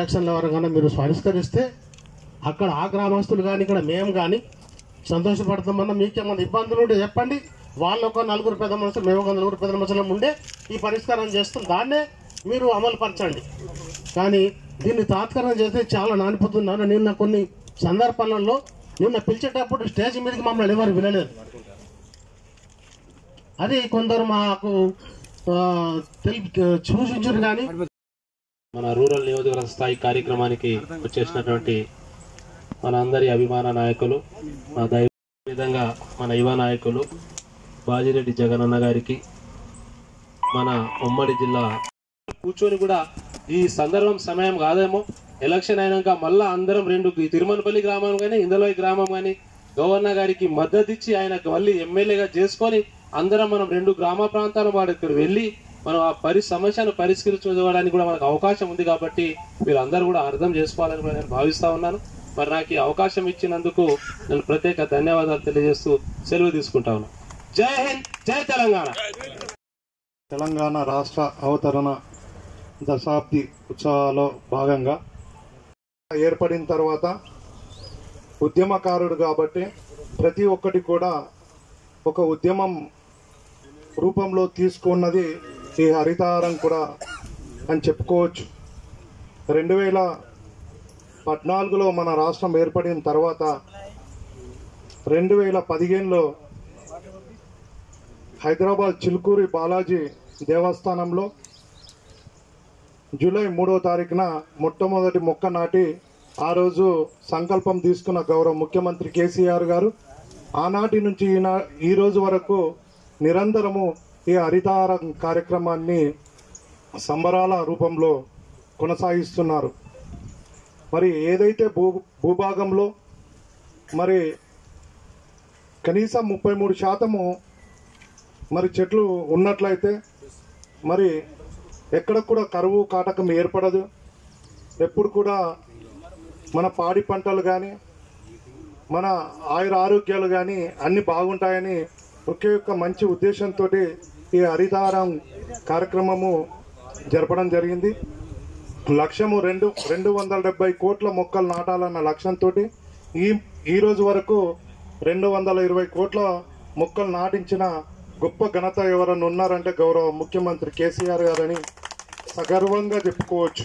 ఎలక్షన్ల వరకు మీరు పరిష్కరిస్తే అక్కడ ఆ గ్రామస్తులు కానీ ఇక్కడ మేము కానీ సంతోషపడతామన్నా మీకేమన్నా ఇబ్బందులు ఉంటే చెప్పండి వాళ్ళు ఒక నలుగురు పెద్ద మనుషులు మేము ఒక నలుగురు పెద్ద మనుషులు ఉండే ఈ పరిష్కారం చేస్తాం దాన్నే మీరు అమలు పరచండి కానీ దీన్ని తాత్కారం చేస్తే చాలా నానిపోతున్నాను నిన్న కొన్ని సందర్భాలలో నిన్న పిలిచేటప్పుడు స్టేజ్ మీదకి మమ్మల్ని ఎవరు వినలేదు అది కొందరు మాకు ఆ, తెలిపి సూచించారు కానీ మన రూరల్ నియోజకవర్గ స్థాయి కార్యక్రమానికి వచ్చేసినటువంటి మన అందరి అభిమాన నాయకులు మన దైవ విధంగా మన యువ నాయకులు బాజిరెడ్డి జగనన్న గారికి మన ఉమ్మడి జిల్లా కూర్చొని కూడా ఈ సందర్భం సమయం కాదేమో ఎలక్షన్ అయినాక మళ్ళా అందరం రెండు ఈ తిరుమలపల్లి గ్రామం కానీ ఇందలోయి గ్రామం కానీ గవర్నర్ గారికి మద్దతు ఇచ్చి ఆయనకు మళ్ళీ ఎమ్మెల్యేగా చేసుకొని అందరం మనం రెండు గ్రామ ప్రాంతాల వాడికి వెళ్ళి మనం ఆ పరి సమస్యను పరిష్కరించుకోవడానికి కూడా మనకు అవకాశం ఉంది కాబట్టి మీరు అందరూ కూడా అర్థం చేసుకోవాలని కూడా నేను భావిస్తా ఉన్నాను మరి నాకు ఈ అవకాశం ఇచ్చినందుకు నేను ప్రత్యేక ధన్యవాదాలు తెలియజేస్తూ సెలవు తీసుకుంటా ఉన్నాను జై హింద్ జై తెలంగాణ తెలంగాణ రాష్ట్ర అవతరణ దశాబ్ది ఉత్సవాల్లో భాగంగా ఏర్పడిన తర్వాత ఉద్యమకారుడు కాబట్టి ప్రతి ఒక్కటి కూడా ఒక ఉద్యమం రూపంలో తీసుకున్నది ఈ హరితహారం కూడా అని చెప్పుకోవచ్చు రెండు వేల పద్నాలుగులో మన రాష్ట్రం ఏర్పడిన తర్వాత రెండు వేల పదిహేనులో హైదరాబాద్ చిలుకూరి బాలాజీ దేవస్థానంలో జూలై మూడో తారీఖున మొట్టమొదటి మొక్క నాటి ఆ రోజు సంకల్పం తీసుకున్న గౌరవ ముఖ్యమంత్రి కేసీఆర్ గారు ఆనాటి నుంచి ఈనా ఈ రోజు వరకు నిరంతరము ఈ హరితారం కార్యక్రమాన్ని సంబరాల రూపంలో కొనసాగిస్తున్నారు మరి ఏదైతే భూ భూభాగంలో మరి కనీసం ముప్పై మూడు శాతము మరి చెట్లు ఉన్నట్లయితే మరి ఎక్కడ కూడా కరువు కాటకం ఏర్పడదు ఎప్పుడు కూడా మన పాడి పంటలు కానీ మన ఆయుర ఆరోగ్యాలు కానీ అన్ని బాగుంటాయని ఒకే ఒక్క మంచి ఉద్దేశంతో ఈ హరితారం కార్యక్రమము జరపడం జరిగింది లక్ష్యము రెండు రెండు వందల డెబ్బై కోట్ల మొక్కలు నాటాలన్న లక్ష్యంతో ఈ ఈ రోజు వరకు రెండు వందల ఇరవై కోట్ల మొక్కలు నాటించిన గొప్ప ఘనత ఎవరన్నా ఉన్నారంటే గౌరవ ముఖ్యమంత్రి కేసీఆర్ గారని సగర్వంగా చెప్పుకోవచ్చు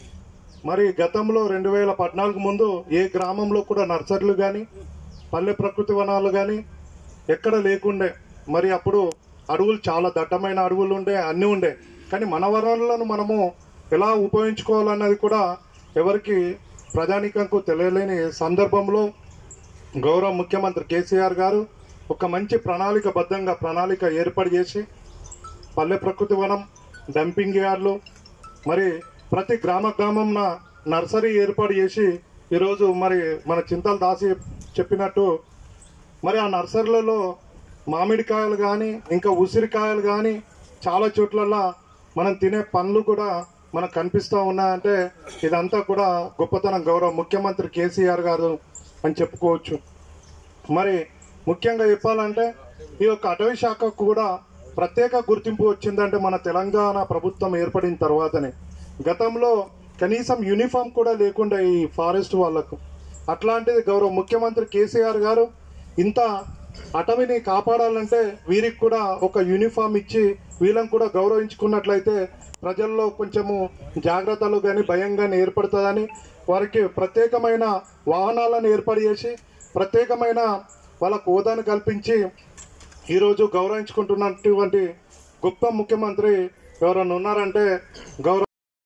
మరి గతంలో రెండు వేల పద్నాలుగు ముందు ఏ గ్రామంలో కూడా నర్సరీలు కానీ పల్లె ప్రకృతి వనాలు కానీ ఎక్కడ లేకుండే మరి అప్పుడు అడవులు చాలా దట్టమైన అడవులు ఉండే అన్నీ ఉండే కానీ మన వనాలను మనము ఎలా ఉపయోగించుకోవాలన్నది కూడా ఎవరికి ప్రజానికంకు తెలియలేని సందర్భంలో గౌరవ ముఖ్యమంత్రి కేసీఆర్ గారు ఒక మంచి ప్రణాళికబద్ధంగా ప్రణాళిక ఏర్పాటు చేసి పల్లె ప్రకృతి వనం డంపింగ్ యార్డ్లు మరి ప్రతి గ్రామ గ్రామంన నర్సరీ ఏర్పాటు చేసి ఈరోజు మరి మన చింతల దాసి చెప్పినట్టు మరి ఆ నర్సరీలలో మామిడికాయలు కానీ ఇంకా ఉసిరికాయలు కానీ చాలా చోట్లల్లో మనం తినే పండ్లు కూడా మనకు కనిపిస్తూ ఉన్నాయంటే ఇదంతా కూడా గొప్పతనం గౌరవ ముఖ్యమంత్రి కేసీఆర్ గారు అని చెప్పుకోవచ్చు మరి ముఖ్యంగా చెప్పాలంటే ఈ యొక్క అటవీ శాఖకు కూడా ప్రత్యేక గుర్తింపు వచ్చిందంటే మన తెలంగాణ ప్రభుత్వం ఏర్పడిన తర్వాతనే గతంలో కనీసం యూనిఫామ్ కూడా లేకుండా ఈ ఫారెస్ట్ వాళ్లకు అట్లాంటిది గౌరవ ముఖ్యమంత్రి కేసీఆర్ గారు ఇంత అటవీని కాపాడాలంటే వీరికి కూడా ఒక యూనిఫామ్ ఇచ్చి వీళ్ళని కూడా గౌరవించుకున్నట్లయితే ప్రజల్లో కొంచెము జాగ్రత్తలు కానీ భయం కానీ ఏర్పడుతుందని వారికి ప్రత్యేకమైన వాహనాలను ఏర్పాటు చేసి ప్రత్యేకమైన వాళ్ళకు హోదాను కల్పించి ఈరోజు గౌరవించుకుంటున్నటువంటి గొప్ప ముఖ్యమంత్రి ఎవరైనా ఉన్నారంటే గౌరవ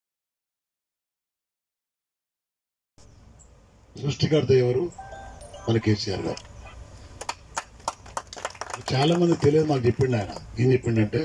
సృష్టికర్త ఎవరు మన కేసీఆర్ గారు చాలా మంది తెలియదు మాకు చెప్పిండు ఆయన ఏం చెప్పిండంటే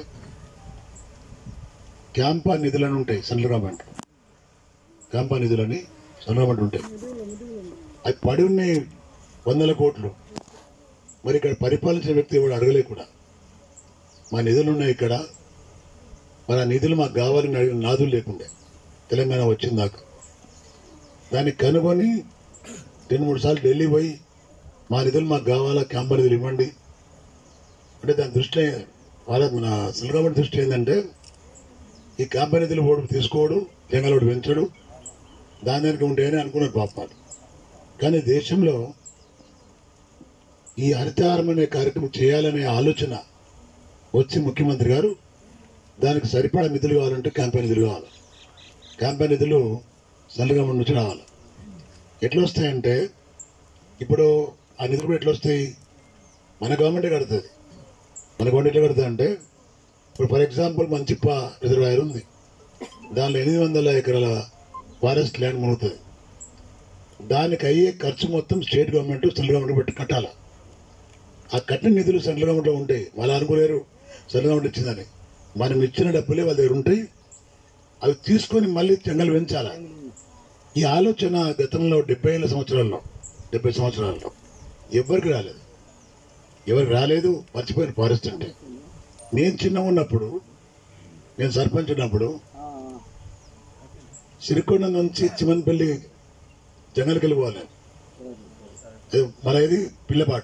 క్యాంపా నిధులని ఉంటాయి సెంట్రల్ గవర్నమెంట్ క్యాంపా నిధులని సెంట్రల్ గవర్నమెంట్ ఉంటాయి అవి పడి ఉన్నాయి వందల కోట్లు మరి ఇక్కడ పరిపాలించిన వ్యక్తి ఎవడు అడగలే కూడా మా నిధులు ఉన్నాయి ఇక్కడ మరి ఆ నిధులు మాకు కావాలని అడిగిన నాదులు లేకుండే తెలంగాణ వచ్చింది దాకా దాన్ని కనుగొని రెండు మూడు సార్లు ఢిల్లీ పోయి మా నిధులు మాకు కావాలా క్యాంపా నిధులు ఇవ్వండి అంటే దాని దృష్టి వాళ్ళ మన సెంట్రల్ గవర్నమెంట్ దృష్టి ఏంటంటే ఈ క్యాంపా నిధులు ఓడు తీసుకోడు తెలంగాణ ఓడు పెంచడు దాని వెనక ఉంటాయని అనుకున్నారు పాపాలు కానీ దేశంలో ఈ హరితహారం అనే కార్యక్రమం చేయాలనే ఆలోచన వచ్చి ముఖ్యమంత్రి గారు దానికి సరిపడా నిధులు కావాలంటే క్యాంపెయిన్ నిధులు కావాలి క్యాంపెయిన్ నిధులు సెంట్రల్ గవర్నమెంట్ నుంచి రావాలి ఎట్లా వస్తాయంటే ఇప్పుడు ఆ నిధులు కూడా ఎట్లా వస్తాయి మన గవర్నమెంటే కడుతుంది మన గవర్నమెంట్ ఎట్లా కడుతుంది అంటే ఇప్పుడు ఫర్ ఎగ్జాంపుల్ మంచిప్ప రిజర్వాయర్ ఉంది దానిలో ఎనిమిది వందల ఎకరాల ఫారెస్ట్ ల్యాండ్ మునుగుతుంది దానికి అయ్యే ఖర్చు మొత్తం స్టేట్ గవర్నమెంట్ సెంట్రల్ గవర్నమెంట్ పెట్టి కట్టాలి ఆ కట్టిన నిధులు సెంట్రల్ గవర్నమెంట్లో ఉంటాయి వాళ్ళు అనుకోలేరు సెంట్రల్ గవర్నమెంట్ ఇచ్చిందని మనం ఇచ్చిన డబ్బులే వాళ్ళ దగ్గర ఉంటాయి అవి తీసుకొని మళ్ళీ జంగల్ పెంచాలి ఈ ఆలోచన గతంలో డెబ్బై ఏళ్ళ సంవత్సరాల్లో డెబ్బై సంవత్సరాల్లో ఎవరికి రాలేదు ఎవరికి రాలేదు మర్చిపోయిన ఫారెస్ట్ అంటే నేను చిన్న ఉన్నప్పుడు నేను సర్పంచ్ ఉన్నప్పుడు సిరికొండ నుంచి చిమన్పల్లి జంగల్కి వెళ్ళిపోవాలి అది మన ఇది పిల్లపాట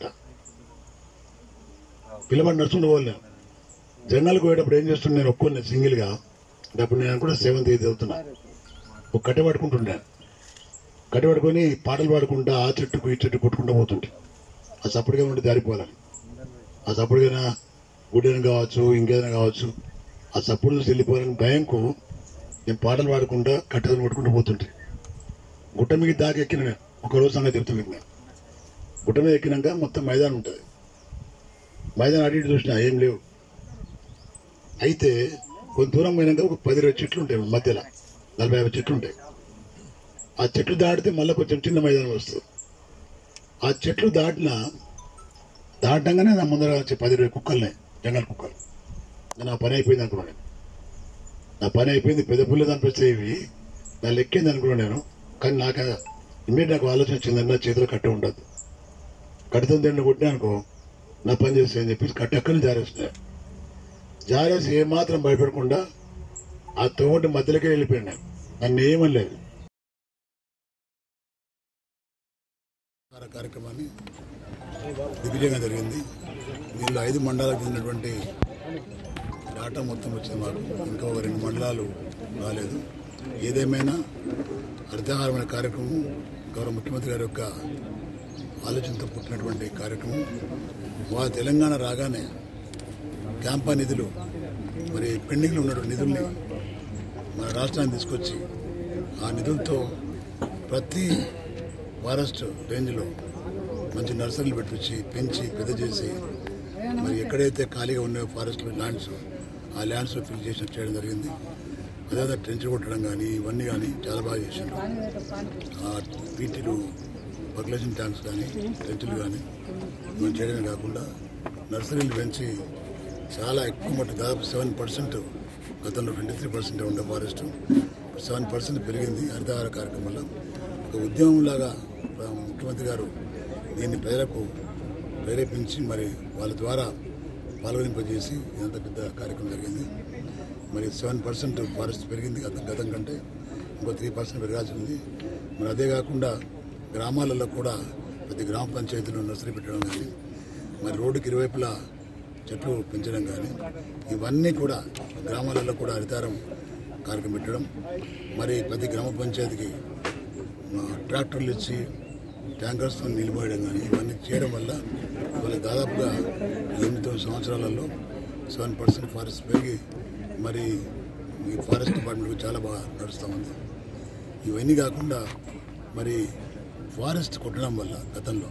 పిల్లపాట నడుచుకుంటూ పోవాలి నేను జంగల్కి పోయేటప్పుడు ఏం చేస్తున్నా నేను ఒక్కొని సింగిల్గా అప్పుడు నేను కూడా సెవెంత్ ఎయిత్ చదువుతున్నా ఒక కట్టె పట్టుకుంటుండే కట్టె పట్టుకొని పాటలు పాడుకుంటా ఆ చెట్టుకు ఈ చెట్టు కొట్టుకుంటూ పోతుంటే ఆ సప్పుడుగా ఉండి దారిపోవాలని ఆ సప్పుడుగా గుడ్డని కావచ్చు ఇంకేదైనా కావచ్చు ఆ సప్పుడు చూసి వెళ్ళిపోవాలని భయంకు నేను పాటలు పాడుకుంటా కట్టెలను పట్టుకుంటూ పోతుంటే గుట్ట మీద దాకా ఎక్కిన నేను ఒక రోజు సంగతి చెప్తాను మీకు నేను గుట్ట మీద ఎక్కినాక మొత్తం మైదానం ఉంటుంది మైదానం అటు ఇటు చూసినా ఏం లేవు అయితే కొంత దూరం పోయినాక ఒక పది ఇరవై చెట్లు ఉంటాయి మధ్యలో నలభై యాభై చెట్లు ఉంటాయి ఆ చెట్లు దాటితే మళ్ళీ కొంచెం చిన్న మైదానం వస్తుంది ఆ చెట్లు దాటిన దాటంగానే నా ముందర వచ్చే పది ఇరవై కుక్కల్ని జంగల్ కుక్కలు నా పని అయిపోయింది అనుకున్నాను నేను. నా పని అయిపోయింది పెద్ద పుల్లలు అనిపిస్తే ఇవి నా లెక్కింది అనుకున్నాను నేను కానీ నాకు ఇమ్మీడియట్ నాకు ఆలోచన వచ్చిందండి నా చేతిలో కట్ట ఉండదు కట్టుతుంది ఎండ కొట్టినా అనుకో నా పని చేస్తే అని చెప్పి కట్ట ఎక్కడి నుంచి జారేస్తున్నాయి జారేసి ఏమాత్రం భయపడకుండా ఆ తోటి మధ్యలోకి వెళ్ళిపోయాను నేను నన్ను ఏమనలేదు కార్యక్రమాన్ని దిగ్విజయంగా జరిగింది దీనిలో ఐదు మండలాలకు చెందినటువంటి డాటా మొత్తం వచ్చింది మాకు ఇంకా ఒక రెండు మండలాలు రాలేదు ఏదేమైనా అర్థాహారమైన కార్యక్రమం గౌరవ ముఖ్యమంత్రి గారి యొక్క ఆలోచనతో పుట్టినటువంటి కార్యక్రమం వా తెలంగాణ రాగానే క్యాంపా నిధులు మరి పెండింగ్లో ఉన్నటువంటి నిధుల్ని మన రాష్ట్రానికి తీసుకొచ్చి ఆ నిధులతో ప్రతి ఫారెస్ట్ రేంజ్లో మంచి నర్సరీలు పెట్టించి పెంచి పెద్ద చేసి మరి ఎక్కడైతే ఖాళీగా ఉన్నాయో ఫారెస్ట్ ల్యాండ్స్ ఆ ల్యాండ్స్ ఫిల్ చేసి చేయడం జరిగింది అదేవిధంగా ట్రెంచ్ కొట్టడం కానీ ఇవన్నీ కానీ చాలా బాగా చేసిండ్రు ఆ పీటీలు పర్కులేషన్ ట్యాంక్స్ కానీ ట్రెంచ్లు కానీ ఇవన్నీ చేయడమే కాకుండా నర్సరీలు పెంచి చాలా ఎక్కువ మట్టు దాదాపు సెవెన్ పర్సెంట్ గతంలో ట్వంటీ త్రీ పర్సెంట్ ఉండే ఫారెస్ట్ సెవెన్ పర్సెంట్ పెరిగింది హరితహార కార్యక్రమంలో ఒక ఉద్యమంలాగా ఆ, ముఖ్యమంత్రి గారు దీన్ని ప్రజలకు ప్రేరేపించి మరి వాళ్ళ ద్వారా పాల్గొనింపజేసి ఇదంతా పెద్ద కార్యక్రమం జరిగింది మరి సెవెన్ పర్సెంట్ ఫారెస్ట్ పెరిగింది గత గతం కంటే ఇంకో త్రీ పర్సెంట్ పెరగాల్సి ఉంది మరి అదే కాకుండా గ్రామాలలో కూడా ప్రతి గ్రామ పంచాయతీలో నర్సరీ పెట్టడం కానీ మరి రోడ్డుకి ఇరువైపులా చెట్లు పెంచడం కానీ ఇవన్నీ కూడా గ్రామాలలో కూడా హరితారం కార్యక్రమం పెట్టడం మరి ప్రతి గ్రామ పంచాయతీకి ఆ, ట్రాక్టర్లు ఇచ్చి ట్యాంకర్స్తో నిలబడడం కానీ ఇవన్నీ చేయడం వల్ల వాళ్ళకి దాదాపుగా ఎనిమిది తొమ్మిది సంవత్సరాలలో సెవెన్ పర్సెంట్ ఫారెస్ట్ పెరిగి మరి ఈ ఫారెస్ట్ డిపార్ట్మెంట్ చాలా బాగా నడుస్తూ ఉంది ఇవన్నీ కాకుండా మరి ఫారెస్ట్ కొట్టడం వల్ల గతంలో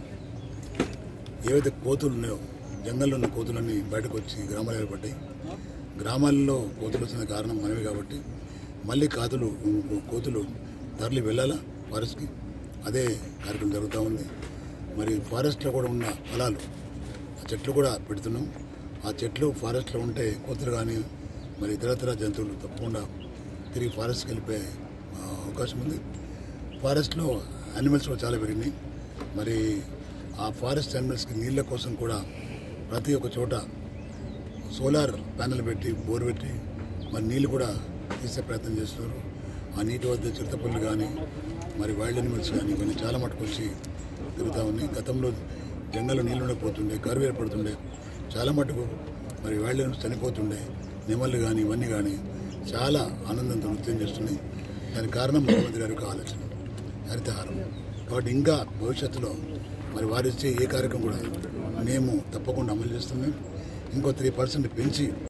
ఏవైతే కోతులు ఉన్నాయో జంగల్లో ఉన్న కోతులన్నీ బయటకు వచ్చి గ్రామాలు ఏర్పడ్డాయి గ్రామాల్లో కోతులు వచ్చిన కారణం మనమే కాబట్టి మళ్ళీ కాతులు కోతులు తరలి వెళ్ళాలా ఫారెస్ట్కి అదే కార్యక్రమం జరుగుతూ ఉంది మరి ఫారెస్ట్లో కూడా ఉన్న ఫలాలు ఆ చెట్లు కూడా పెడుతున్నాం ఆ చెట్లు ఫారెస్ట్లో ఉంటే కోతులు కానీ మరి ఇతరతర జంతువులు తప్పకుండా తిరిగి ఫారెస్ట్కి వెళ్ళిపోయే ఆ, అవకాశం ఉంది ఫారెస్ట్లో యానిమల్స్ కూడా చాలా పెరిగినాయి మరి ఆ ఫారెస్ట్ యానిమల్స్కి నీళ్ళ కోసం కూడా ప్రతి ఒక్క చోట సోలార్ ప్యానెల్ పెట్టి బోర్ పెట్టి మరి నీళ్ళు కూడా తీసే ప్రయత్నం చేస్తున్నారు ఆ నీటి వద్ద చిరుతపల్లి కానీ మరి వైల్డ్ అనిమల్స్ కానీ ఇవన్నీ చాలా మటుకు వచ్చి తిరుగుతూ ఉన్నాయి గతంలో జంగల్లో నీళ్ళు ఉండకపోతుండే కరువు ఏర్పడుతుండే చాలా మటుకు మరి వైల్డ్ అనిమల్స్ చనిపోతుండే నెమళ్ళు కానీ ఇవన్నీ కానీ చాలా ఆనందంతో నృత్యం చేస్తున్నాయి దానికి కారణం ముఖ్యమంత్రి గారి యొక్క ఆలోచన హరితహారం కాబట్టి ఇంకా భవిష్యత్తులో మరి వారిచ్చే ఏ కార్యక్రమం కూడా మేము తప్పకుండా అమలు చేస్తున్నాం ఇంకో త్రీ పర్సెంట్ పెంచి